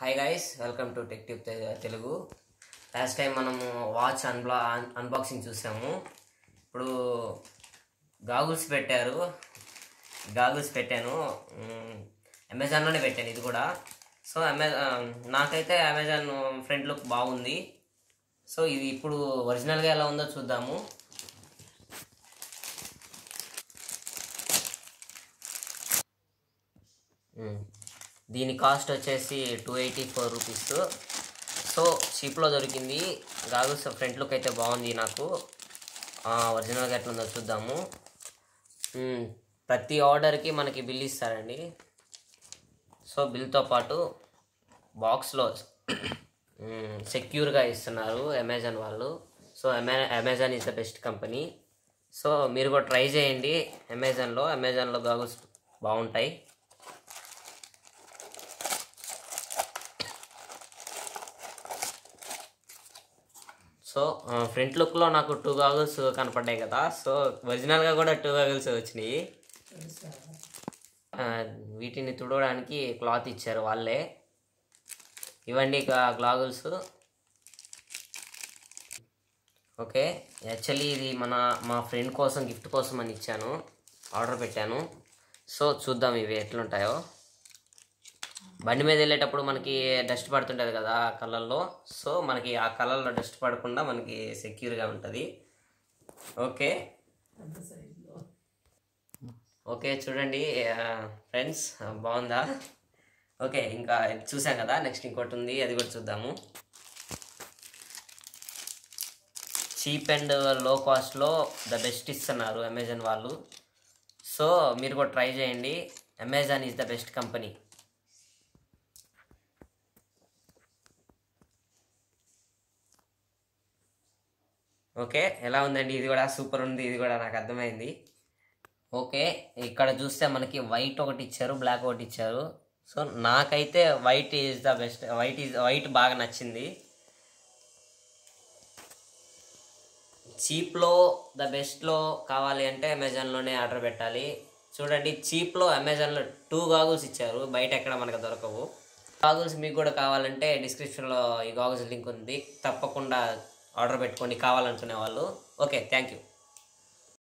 Hi guys welcome to tech tube Telugu last time మనము watch అన్బ్లా unboxing చూసాము ఇప్పుడు గాగుల్స్ పెట్టారు గాగుల్స్ పెట్టాను మ్, అమెజాన్లోనే పెట్టాను ఇది కూడా సో అమెజాన్ నాకైతే అమెజాన్ ఫ్రంట్ లుక్ బాగుంది సో ఇది ఇప్పుడు ఒరిజినల్గా ఎలా ఉందో చూద్దాము మ్. దీని కాస్ట్ వచ్చేసి two eighty four rupees so చీప్లో దొరికింది గాగుల్స్ ఫ్రంట్ లుక్ అయితే బాగుంది నాకు ఒరిజినల్గా ఎట్లా ఉందో చూద్దాము మ్, ప్రతి ఆర్డర్కి మనకి బిల్ ఇస్తారండి సో బిల్తో పాటు బాక్స్లో సెక్యూర్గా ఇస్తున్నారు అమెజాన్ వాళ్ళు సో అమె Amazon is the best company so మీరు కూడా ట్రై చేయండి అమెజాన్లో అమెజాన్లో గాగుల్స్ బాగుంటాయి సో ఫ్రంట్ లుక్లో నాకు టూ గాగుల్స్ కనపడ్డాయి కదా సో ఒరిజినల్గా కూడా టూ గాగుల్స్ వచ్చినాయి ఆ, వీటిని తుడవడానికి క్లాత్ ఇచ్చారు వాళ్ళే ఇవ్వండి గ్లాగుల్స్ ఓకే యాక్చువల్లీ ఇది మన మా ఫ్రెండ్ కోసం గిఫ్ట్ కోసం అని ఇచ్చాను ఆర్డర్ పెట్టాను సో చూద్దాం ఇవి ఎట్లుంటాయో బండి మీద వెళ్ళేటప్పుడు మనకి డస్ట్ పడుతుంటుంది కదా ఆ కలర్లో సో మనకి ఆ కలర్లో డస్ట్ పడకుండా మనకి సెక్యూర్గా ఉంటుంది ఓకే ఓకే చూడండి ఫ్రెండ్స్ బాగుందా ఓకే ఇంకా ఇది చూసాం కదా నెక్స్ట్ ఇంకోటి ఉంది అది కూడా చూద్దాము చీప్ అండ్ లో కాస్ట్లో ద బెస్ట్ ఇస్తున్నారు అమెజాన్ వాళ్ళు సో మీరు కూడా ట్రై చేయండి Amazon is the best company okay ఎలా ఉందండి ఇది కూడా సూపర్ ఉంది ఇది కూడా నాకు అర్థమైంది ఓకే ఇక్కడ చూస్తే మనకి వైట్ ఒకటి ఇచ్చారు బ్లాక్ ఒకటి ఇచ్చారు సో నాకైతే white is the best white is white బాగా నచ్చింది చీప్లో ద బెస్ట్లో కావాలి అంటే అమెజాన్లోనే ఆర్డర్ పెట్టాలి చూడండి చీప్లో అమెజాన్లో టూ గాగుల్స్ ఇచ్చారు బయట ఎక్కడ మనకు దొరకవు గాగుల్స్ మీకు కూడా కావాలంటే డిస్క్రిప్షన్లో ఈ గాగుల్స్ లింక్ ఉంది తప్పకుండా ఆర్డర్ పెట్టుకోండి కావాలనుకునే వాళ్ళు ఓకే థ్యాంక్ యూ